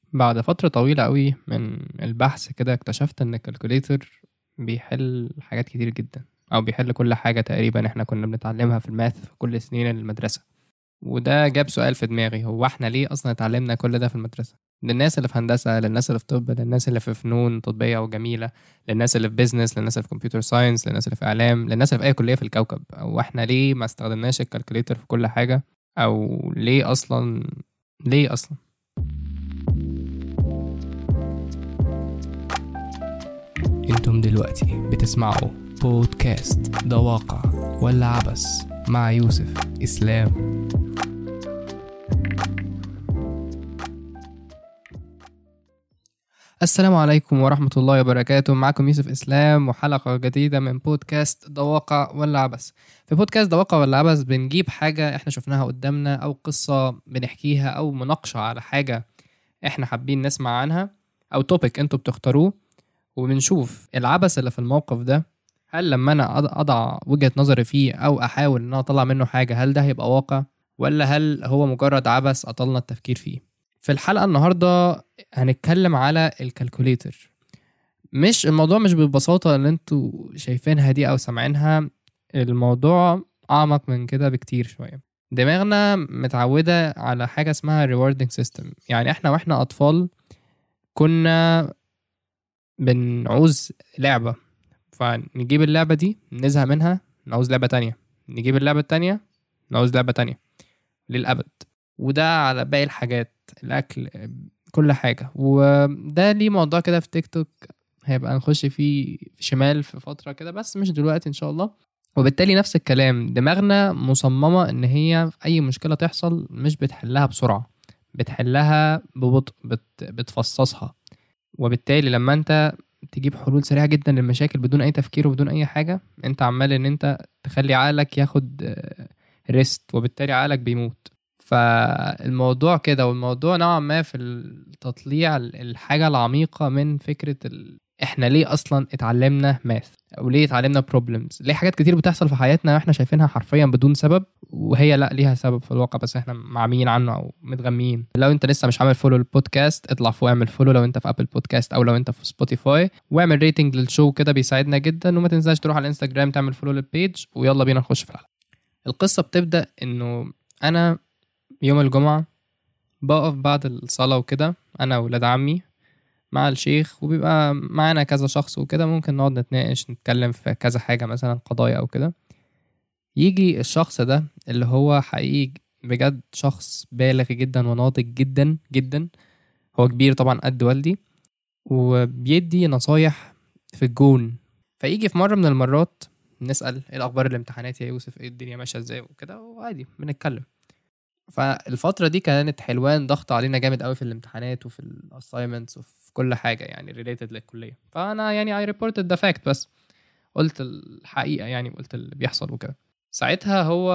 بعد فترة طويلة قوي من البحث كده اكتشفت ان الكالكوليتر بيحل حاجات كتير جدا او بيحل كل حاجة تقريبا احنا كنا بنتعلمها في الماث في كل سنين المدرسة وده جاب سؤال في دماغي هو احنا ليه اصلا اتعلمنا كل ده في المدرسة للناس اللي في هندسة للناس اللي في طب للناس اللي في فنون تطبيقية وجميلة للناس اللي في بيزنس للناس اللي في كمبيوتر ساينس للناس اللي في اعلام للناس اللي في اي كلية في الكوكب او احنا ليه ما استخدمناش الكالكوليتر في كل حاجة او ليه اصلا ليه اصلا انتم دلوقتي بتسمعوا بودكاست ده واقع ولا عبس مع يوسف اسلام السلام عليكم ورحمة الله وبركاته معكم يوسف إسلام وحلقة جديدة من بودكاست ده واقع ولا عبس في بودكاست ده واقع ولا عبس بنجيب حاجة احنا شفناها قدامنا أو قصة بنحكيها أو مناقشة على حاجة احنا حابين نسمع عنها أو توبيك انتوا بتختاروه وبنشوف العبث اللي في الموقف ده هل لما انا أض- اضع وجهة نظري فيه او احاول ان انا اطلع منه حاجة هل ده هيبقى واقع ولا هل هو مجرد عبث اطلنا التفكير فيه في الحلقة النهاردة هنتكلم على الكالكوليتر مش الموضوع مش بالبساطة اللي انتوا شايفينها دي او سامعينها الموضوع اعمق من كده بكتير شوية دماغنا متعودة على حاجة اسمها rewarding system يعني احنا واحنا اطفال كنا بنعوز لعبة فنجيب اللعبة دي نزهق منها نعوز لعبة تانية نجيب اللعبة التانية نعوز لعبة تانية للأبد وده على باقي الحاجات الأكل كل حاجة وده ليه موضوع كده في تيك توك هيبقى نخش فيه شمال في فترة كده بس مش دلوقتي إن شاء الله وبالتالي نفس الكلام دماغنا مصممة إن هي في أي مشكلة تحصل مش بتحلها بسرعة بتحلها ببطء بت بتفصصها وبالتالي لما انت تجيب حلول سريعه جدا للمشاكل بدون اي تفكير وبدون اي حاجه انت عمال ان انت تخلي عقلك ياخد ريست وبالتالي عقلك بيموت فالموضوع كده والموضوع نوعا ما في التطليع الحاجه العميقه من فكره ال... احنا ليه اصلا اتعلمنا ماث او ليه اتعلمنا بروبلمز ليه حاجات كتير بتحصل في حياتنا واحنا شايفينها حرفيا بدون سبب وهي لا ليها سبب في الواقع بس احنا معميين عنه او متغميين لو انت لسه مش عامل فولو للبودكاست اطلع فوق اعمل فولو لو انت في ابل بودكاست او لو انت في سبوتيفاي واعمل ريتنج للشو كده بيساعدنا جدا وما تنساش تروح على الانستجرام تعمل فولو للبيج ويلا بينا نخش في الحلقه القصه بتبدا انه انا يوم الجمعه بقف بعد الصلاه وكده انا وولاد عمي مع الشيخ وبيبقى معانا كذا شخص وكده ممكن نقعد نتناقش نتكلم في كذا حاجة مثلا قضايا أو كده يجي الشخص ده اللي هو حقيقي بجد شخص بالغ جدا وناضج جدا جدا هو كبير طبعا قد والدي وبيدي نصايح في الجون فيجي في مرة من المرات نسأل ايه الأخبار الامتحانات يا يوسف ايه الدنيا ماشية ازاي وكده وعادي بنتكلم فالفترة دي كانت حلوان ضغط علينا جامد قوي في الامتحانات وفي الاساينمنتس وفي كل حاجة يعني ريليتد للكلية فأنا يعني I reported the fact بس قلت الحقيقة يعني قلت اللي بيحصل وكده ساعتها هو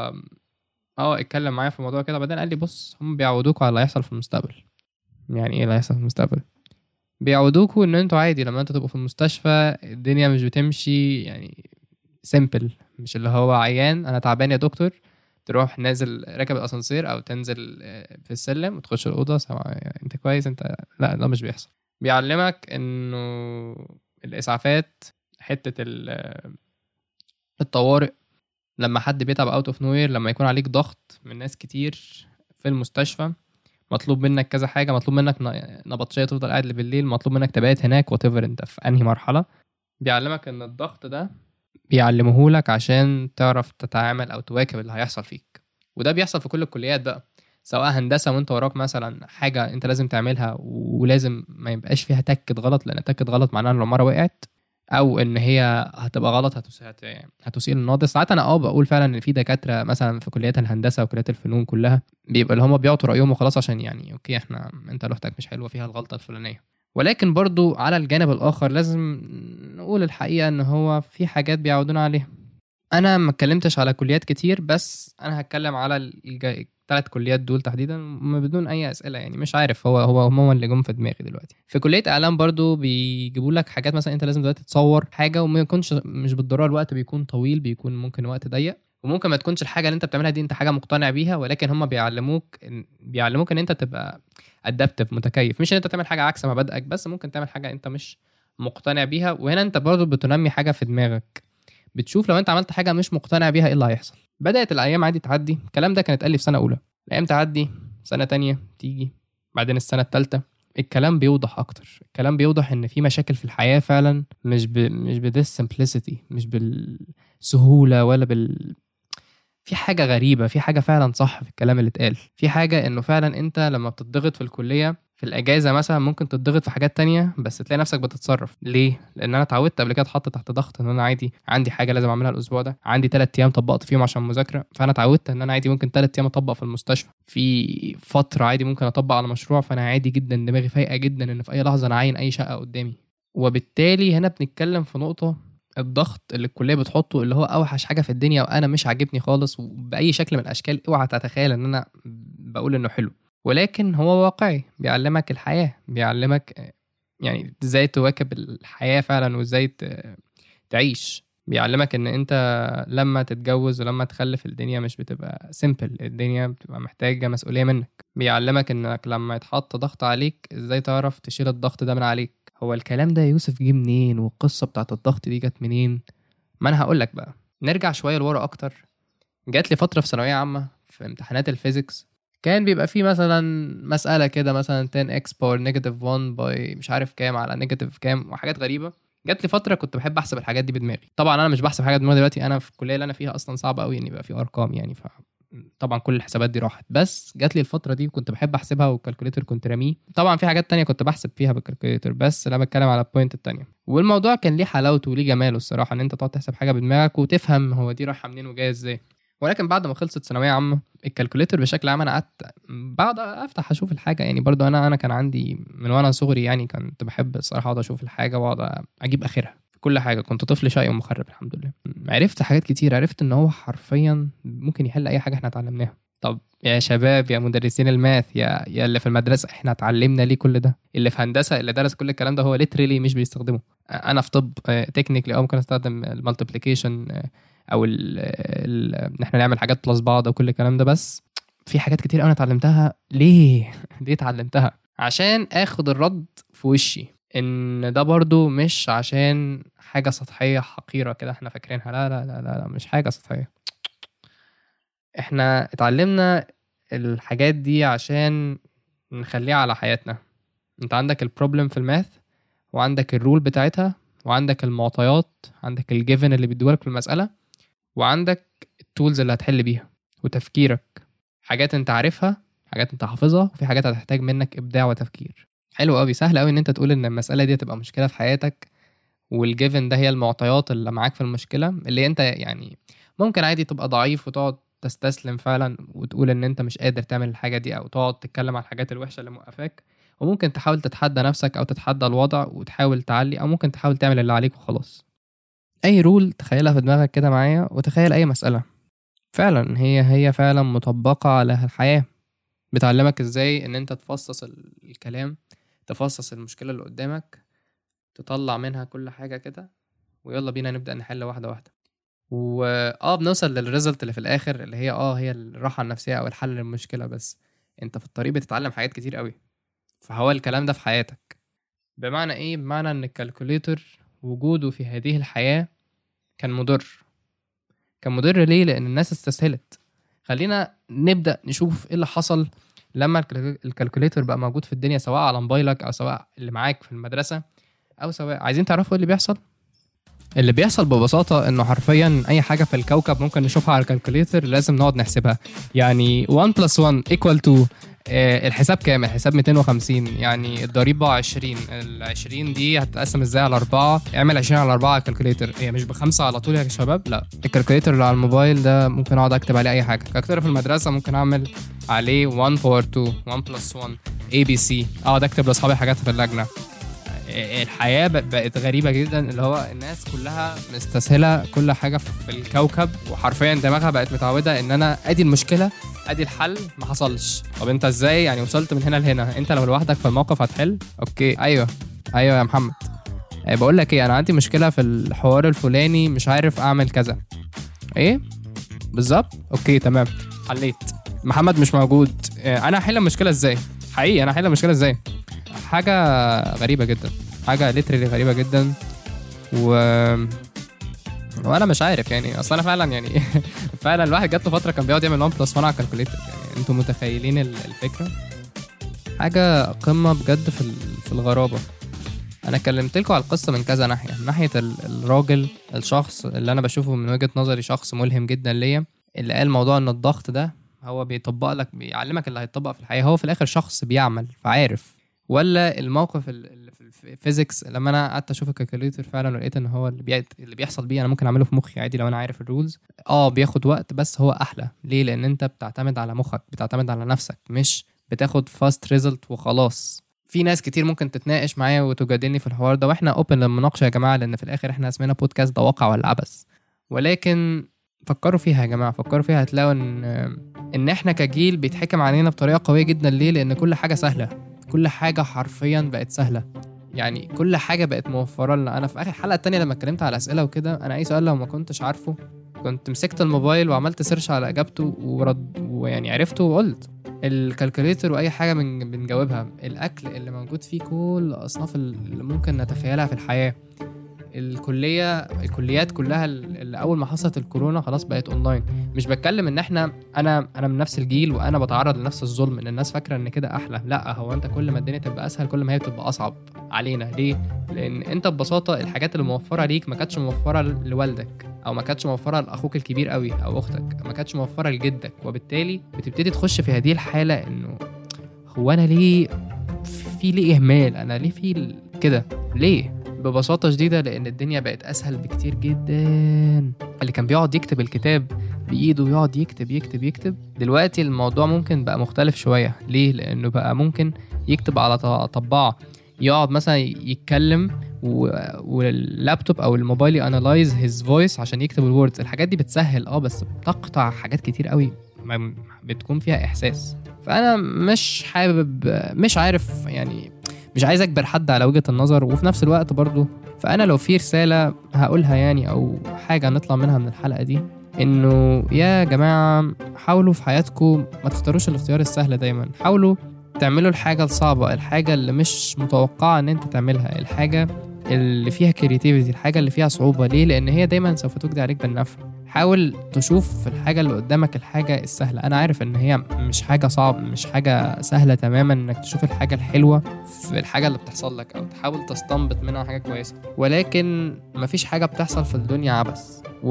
اه اتكلم معايا في الموضوع كده بعدين قال لي بص هم بيعودوكوا على اللي هيحصل في المستقبل يعني ايه اللي هيحصل في المستقبل بيعودوكوا ان انتوا عادي لما انتوا تبقوا في المستشفى الدنيا مش بتمشي يعني سيمبل مش اللي هو عيان انا تعبان يا دكتور تروح نازل راكب الاسانسير او تنزل آه، في السلم وتخش الاوضه سمع انت كويس انت لا ده مش بيحصل بيعلمك انه الاسعافات حته ال- الطوارئ لما حد بيتعب اوت اوف نوير لما يكون عليك ضغط من ناس كتير في المستشفى مطلوب منك كذا حاجه مطلوب منك ن- نبطشيه تفضل قاعد بالليل مطلوب منك تبات هناك وات انت في انهي مرحله بيعلمك ان الضغط ده بيعلمهولك عشان تعرف تتعامل او تواكب اللي هيحصل فيك وده بيحصل في كل الكليات بقى سواء هندسه وانت وراك مثلا حاجه انت لازم تعملها ولازم ما يبقاش فيها تكه غلط لان تكه غلط معناها ان العماره وقعت او ان هي هتبقى غلط هتس... هت... هتسيء للناضج ساعات انا اه بقول فعلا ان في دكاتره مثلا في كليات الهندسه وكليات الفنون كلها بيبقى اللي هم بيعطوا رايهم وخلاص عشان يعني اوكي احنا انت لوحدك مش حلوه فيها الغلطه الفلانيه ولكن برضو على الجانب الاخر لازم نقول الحقيقه ان هو في حاجات بيعودونا عليها انا ما اتكلمتش على كليات كتير بس انا هتكلم على الثلاث كليات دول تحديدا م- بدون اي اسئله يعني مش عارف هو هو هم اللي جم في دماغي دلوقتي في كليه اعلام برضو بيجيبوا لك حاجات مثلا انت لازم دلوقتي تصور حاجه وما يكونش مش بالضروره الوقت بيكون طويل بيكون ممكن وقت ضيق وممكن ما تكونش الحاجه اللي انت بتعملها دي انت حاجه مقتنع بيها ولكن هم بيعلموك إن بيعلموك ان انت تبقى ادابتيف متكيف مش ان انت تعمل حاجه عكس مبادئك بس ممكن تعمل حاجه انت مش مقتنع بيها وهنا انت برضه بتنمي حاجه في دماغك بتشوف لو انت عملت حاجه مش مقتنع بيها ايه اللي هيحصل بدات الايام عادي تعدي الكلام ده كان اتقال لي في سنه اولى الايام تعدي سنه تانية تيجي بعدين السنه الثالثه الكلام بيوضح اكتر الكلام بيوضح ان في مشاكل في الحياه فعلا مش ب... مش بديس simplicity مش بالسهوله ولا بال في حاجة غريبة في حاجة فعلا صح في الكلام اللي اتقال في حاجة انه فعلا انت لما بتضغط في الكلية في الاجازة مثلا ممكن تضغط في حاجات تانية بس تلاقي نفسك بتتصرف ليه؟ لان انا اتعودت قبل كده اتحط تحت ضغط ان انا عادي عندي حاجة لازم اعملها الاسبوع ده عندي ثلاث ايام طبقت فيهم عشان مذاكرة فانا اتعودت ان انا عادي ممكن ثلاث ايام اطبق في المستشفى في فترة عادي ممكن اطبق على مشروع فانا عادي جدا دماغي فايقة جدا ان في اي لحظة انا عاين اي شقة قدامي وبالتالي هنا بنتكلم في نقطة الضغط اللي الكليه بتحطه اللي هو اوحش حاجه في الدنيا وانا مش عاجبني خالص وباي شكل من الاشكال اوعى تتخيل ان انا بقول انه حلو ولكن هو واقعي بيعلمك الحياه بيعلمك يعني ازاي تواكب الحياه فعلا وازاي ت- تعيش بيعلمك ان انت لما تتجوز ولما تخلف الدنيا مش بتبقى سيمبل الدنيا بتبقى محتاجه مسؤوليه منك بيعلمك انك لما يتحط ضغط عليك ازاي تعرف تشيل الضغط ده من عليك هو الكلام ده يا يوسف جه منين والقصه بتاعت الضغط دي جت منين ما انا هقول لك بقى نرجع شويه لورا اكتر جات لي فتره في ثانويه عامه في امتحانات الفيزيكس كان بيبقى فيه مثلا مساله كده مثلا 10 اكس باور نيجاتيف 1 باي مش عارف كام على نيجاتيف كام وحاجات غريبه جات لي فتره كنت بحب احسب الحاجات دي بدماغي طبعا انا مش بحسب حاجه بدماغي دلوقتي انا في الكليه اللي انا فيها اصلا صعب قوي ان يبقى في ارقام يعني ف طبعا كل الحسابات دي راحت بس جات لي الفتره دي وكنت بحب احسبها والكالكوليتر كنت راميه طبعا في حاجات تانية كنت بحسب فيها بالكالكوليتر بس انا بتكلم على البوينت التانية والموضوع كان ليه حلاوته وليه جماله الصراحه ان انت تقعد تحسب حاجه بدماغك وتفهم هو دي رايحه منين وجايه ازاي ولكن بعد ما خلصت ثانويه عامه الكالكوليتر بشكل عام انا قعدت بقعد افتح اشوف الحاجه يعني برضو انا انا كان عندي من وانا صغري يعني كنت بحب الصراحه اقعد اشوف الحاجه واقعد اجيب اخرها في كل حاجه كنت طفل شقي ومخرب الحمد لله عرفت حاجات كتير عرفت ان هو حرفيا ممكن يحل اي حاجه احنا اتعلمناها طب يا شباب يا مدرسين الماث يا يا اللي في المدرسه احنا اتعلمنا ليه كل ده اللي في هندسه اللي درس كل الكلام ده هو ليترلي مش بيستخدمه انا في طب تكنيكلي اه ممكن استخدم المالتيبليكيشن او ال ال ان احنا نعمل حاجات بلس بعض وكل الكلام ده بس في حاجات كتير قوي انا اتعلمتها ليه ليه اتعلمتها عشان اخد الرد في وشي ان ده برضو مش عشان حاجه سطحيه حقيره كده احنا فاكرينها لا لا لا لا, لا مش حاجه سطحيه احنا اتعلمنا الحاجات دي عشان نخليها على حياتنا انت عندك البروبلم في الماث وعندك الرول بتاعتها وعندك المعطيات عندك الجيفن اللي بيدولك في المسألة وعندك التولز اللي هتحل بيها وتفكيرك حاجات انت عارفها حاجات انت حافظها وفي حاجات هتحتاج منك ابداع وتفكير حلو قوي سهل قوي ان انت تقول ان المسألة دي هتبقى مشكلة في حياتك والجيفن ده هي المعطيات اللي معاك في المشكلة اللي انت يعني ممكن عادي تبقى ضعيف وتقعد تستسلم فعلا وتقول ان انت مش قادر تعمل الحاجة دي او تقعد تتكلم على الحاجات الوحشة اللي موقفاك وممكن تحاول تتحدى نفسك او تتحدى الوضع وتحاول تعلي او ممكن تحاول تعمل اللي عليك وخلاص اي رول تخيلها في دماغك كده معايا وتخيل اي مسألة فعلا هي هي فعلا مطبقة على الحياة بتعلمك ازاي ان انت تفصص الكلام تفصص المشكلة اللي قدامك تطلع منها كل حاجة كده ويلا بينا نبدأ نحل واحدة واحدة واه بنوصل للريزلت اللي في الاخر اللي هي اه هي الراحة النفسية او الحل للمشكلة بس انت في الطريق بتتعلم حاجات كتير قوي فهو الكلام ده في حياتك بمعنى ايه بمعنى ان الكالكوليتر وجوده في هذه الحياة كان مضر كان مضر ليه لان الناس استسهلت خلينا نبدأ نشوف ايه اللي حصل لما الكالكوليتر بقى موجود في الدنيا سواء على موبايلك او سواء اللي معاك في المدرسة او سواء عايزين تعرفوا ايه اللي بيحصل اللي بيحصل ببساطة انه حرفيا اي حاجة في الكوكب ممكن نشوفها على الكالكوليتر لازم نقعد نحسبها يعني 1 plus 1 equal to آه الحساب كام؟ الحساب 250 يعني الضريبة 20 ال 20 دي هتتقسم ازاي على 4 اعمل 20 على 4 على الكالكوليتر هي مش بخمسة على طول يا شباب لا الكالكوليتر اللي على الموبايل ده ممكن اقعد اكتب عليه اي حاجة الكالكوليتر في المدرسة ممكن اعمل عليه 1 باور 2 1 بلس 1 اي بي سي اقعد اكتب لاصحابي حاجات في اللجنة الحياه بقت غريبه جدا اللي هو الناس كلها مستسهله كل حاجه في الكوكب وحرفيا دماغها بقت متعوده ان انا ادي المشكله ادي الحل ما حصلش طب انت ازاي يعني وصلت من هنا لهنا انت لو لوحدك في الموقف هتحل اوكي ايوه ايوه يا محمد بقول لك ايه انا عندي مشكله في الحوار الفلاني مش عارف اعمل كذا ايه بالظبط اوكي تمام حليت محمد مش موجود آه، انا هحل المشكله ازاي حقيقي انا هحل المشكله ازاي حاجه غريبه جدا حاجه ليترلي غريبه جدا و وانا مش عارف يعني اصل انا فعلا يعني فعلا الواحد جات له فتره كان بيقعد يعمل 1 بلس 1 على الكالكوليتر يعني انتوا متخيلين ال- الفكره حاجه قمه بجد في ال- في الغرابه انا كلمت لكم على القصه من كذا ناحيه من ناحيه ال- الراجل الشخص اللي انا بشوفه من وجهه نظري شخص ملهم جدا ليا اللي قال موضوع ان الضغط ده هو بيطبق لك بيعلمك اللي هيطبق في الحياه هو في الاخر شخص بيعمل فعارف ولا الموقف ال- اللي في الفيزيكس لما انا قعدت اشوف الكالكوليتر فعلا ولقيت ان هو اللي, بي... اللي بيحصل بيه انا ممكن اعمله في مخي عادي لو انا عارف الرولز اه بياخد وقت بس هو احلى ليه لان انت بتعتمد على مخك بتعتمد على نفسك مش بتاخد فاست ريزلت وخلاص في ناس كتير ممكن تتناقش معايا وتجادلني في الحوار ده واحنا اوبن للمناقشه يا جماعه لان في الاخر احنا اسمنا بودكاست ده واقع ولا عبث ولكن فكروا فيها يا جماعه فكروا فيها هتلاقوا ان ان احنا كجيل بيتحكم علينا بطريقه قويه جدا ليه لان كل حاجه سهله كل حاجه حرفيا بقت سهله يعني كل حاجه بقت موفره لنا انا في اخر الحلقه التانية لما اتكلمت على اسئله وكده انا اي سؤال لو ما كنتش عارفه كنت مسكت الموبايل وعملت سيرش على اجابته ورد ويعني عرفته وقلت الكالكوليتر واي حاجه بن- بنجاوبها الاكل اللي موجود فيه كل الاصناف اللي ممكن نتخيلها في الحياه الكليه الكليات كلها اللي اول ما حصلت الكورونا خلاص بقت اونلاين مش بتكلم ان احنا انا انا من نفس الجيل وانا بتعرض لنفس الظلم ان الناس فاكره ان كده احلى لا هو انت كل ما الدنيا تبقى اسهل كل ما هي بتبقى اصعب علينا ليه لان انت ببساطه الحاجات اللي موفره ليك ما كانتش موفره لوالدك او ما كانتش موفره لاخوك الكبير قوي او اختك ما كانتش موفره لجدك وبالتالي بتبتدي تخش في هذه الحاله انه هو انا ليه في ليه اهمال انا ليه في ال- كده ليه ببساطة شديدة لأن الدنيا بقت أسهل بكتير جدا اللي كان بيقعد يكتب الكتاب بإيده ويقعد يكتب يكتب يكتب دلوقتي الموضوع ممكن بقى مختلف شوية ليه؟ لأنه بقى ممكن يكتب على ط- طباعة يقعد مثلا يتكلم و... واللابتوب او الموبايل يانلايز هيز فويس عشان يكتب الوردز الحاجات دي بتسهل اه بس بتقطع حاجات كتير قوي ما بتكون فيها احساس فانا مش حابب مش عارف يعني مش عايز اجبر حد على وجهه النظر وفي نفس الوقت برضو فانا لو في رساله هقولها يعني او حاجه نطلع منها من الحلقه دي انه يا جماعه حاولوا في حياتكم ما تختاروش الاختيار السهل دايما حاولوا تعملوا الحاجه الصعبه الحاجه اللي مش متوقعه ان انت تعملها الحاجه اللي فيها كرياتيفيتي الحاجه اللي فيها صعوبه ليه لان هي دايما سوف تجدي عليك بالنفع حاول تشوف في الحاجة اللي قدامك الحاجة السهلة أنا عارف إن هي مش حاجة صعب مش حاجة سهلة تماما إنك تشوف الحاجة الحلوة في الحاجة اللي بتحصل لك أو تحاول تستنبط منها حاجة كويسة ولكن مفيش حاجة بتحصل في الدنيا عبث و...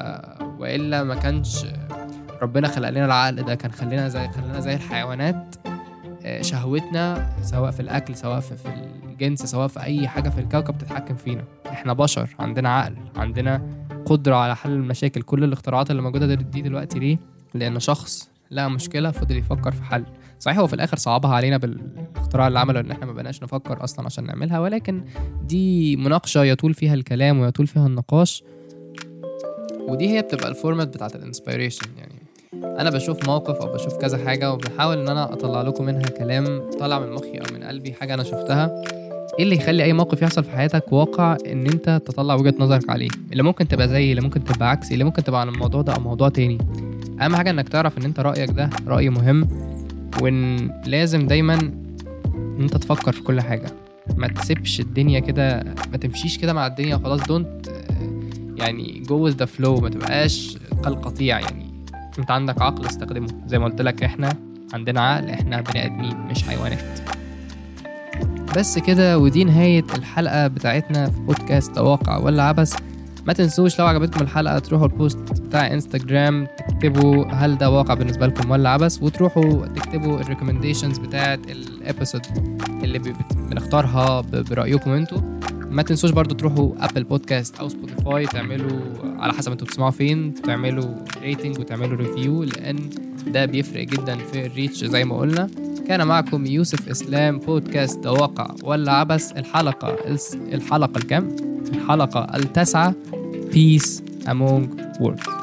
وإلا ما كانش ربنا خلق لنا العقل ده كان خلينا زي خلينا زي الحيوانات آه، شهوتنا سواء في الأكل سواء في, في الجنس سواء في أي حاجة في الكوكب تتحكم فينا إحنا بشر عندنا عقل عندنا قدرة على حل المشاكل كل الاختراعات اللي موجودة دي دلوقتي ليه؟ لأن شخص لقى مشكلة فضل يفكر في حل صحيح هو في الآخر صعبها علينا بالاختراع اللي عمله إن إحنا ما بقناش نفكر أصلا عشان نعملها ولكن دي مناقشة يطول فيها الكلام ويطول فيها النقاش ودي هي بتبقى الفورمات بتاعت الانسبيريشن يعني انا بشوف موقف او بشوف كذا حاجه وبحاول ان انا اطلع لكم منها كلام طالع من مخي او من قلبي حاجه انا شفتها ايه اللي يخلي اي موقف يحصل في حياتك واقع ان انت تطلع وجهه نظرك عليه اللي ممكن تبقى زي اللي ممكن تبقى عكسي اللي ممكن تبقى عن الموضوع ده او موضوع تاني اهم حاجه انك تعرف ان انت رايك ده راي مهم وان لازم دايما ان انت تفكر في كل حاجه ما تسيبش الدنيا كده ما تمشيش كده مع الدنيا وخلاص دونت يعني جو ذا فلو ما تبقاش كالقطيع يعني انت عندك عقل استخدمه زي ما قلت لك احنا عندنا عقل احنا بني ادمين مش حيوانات بس كده ودي نهاية الحلقة بتاعتنا في بودكاست واقع ولا عبث ما تنسوش لو عجبتكم الحلقة تروحوا البوست بتاع انستجرام تكتبوا هل ده واقع بالنسبة لكم ولا عبث وتروحوا تكتبوا الريكومنديشنز بتاعت الابيسود اللي بي- بت- بنختارها ب- برأيكم انتوا ما تنسوش برضو تروحوا ابل بودكاست او سبوتيفاي تعملوا على حسب انتوا بتسمعوا فين تعملوا ريتنج وتعملوا ريفيو لان ده بيفرق جدا في الريتش زي ما قلنا كان معكم يوسف اسلام بودكاست ده واقع ولا عبث الحلقه الس- الحلقه الكام الحلقه التاسعه Peace Among Words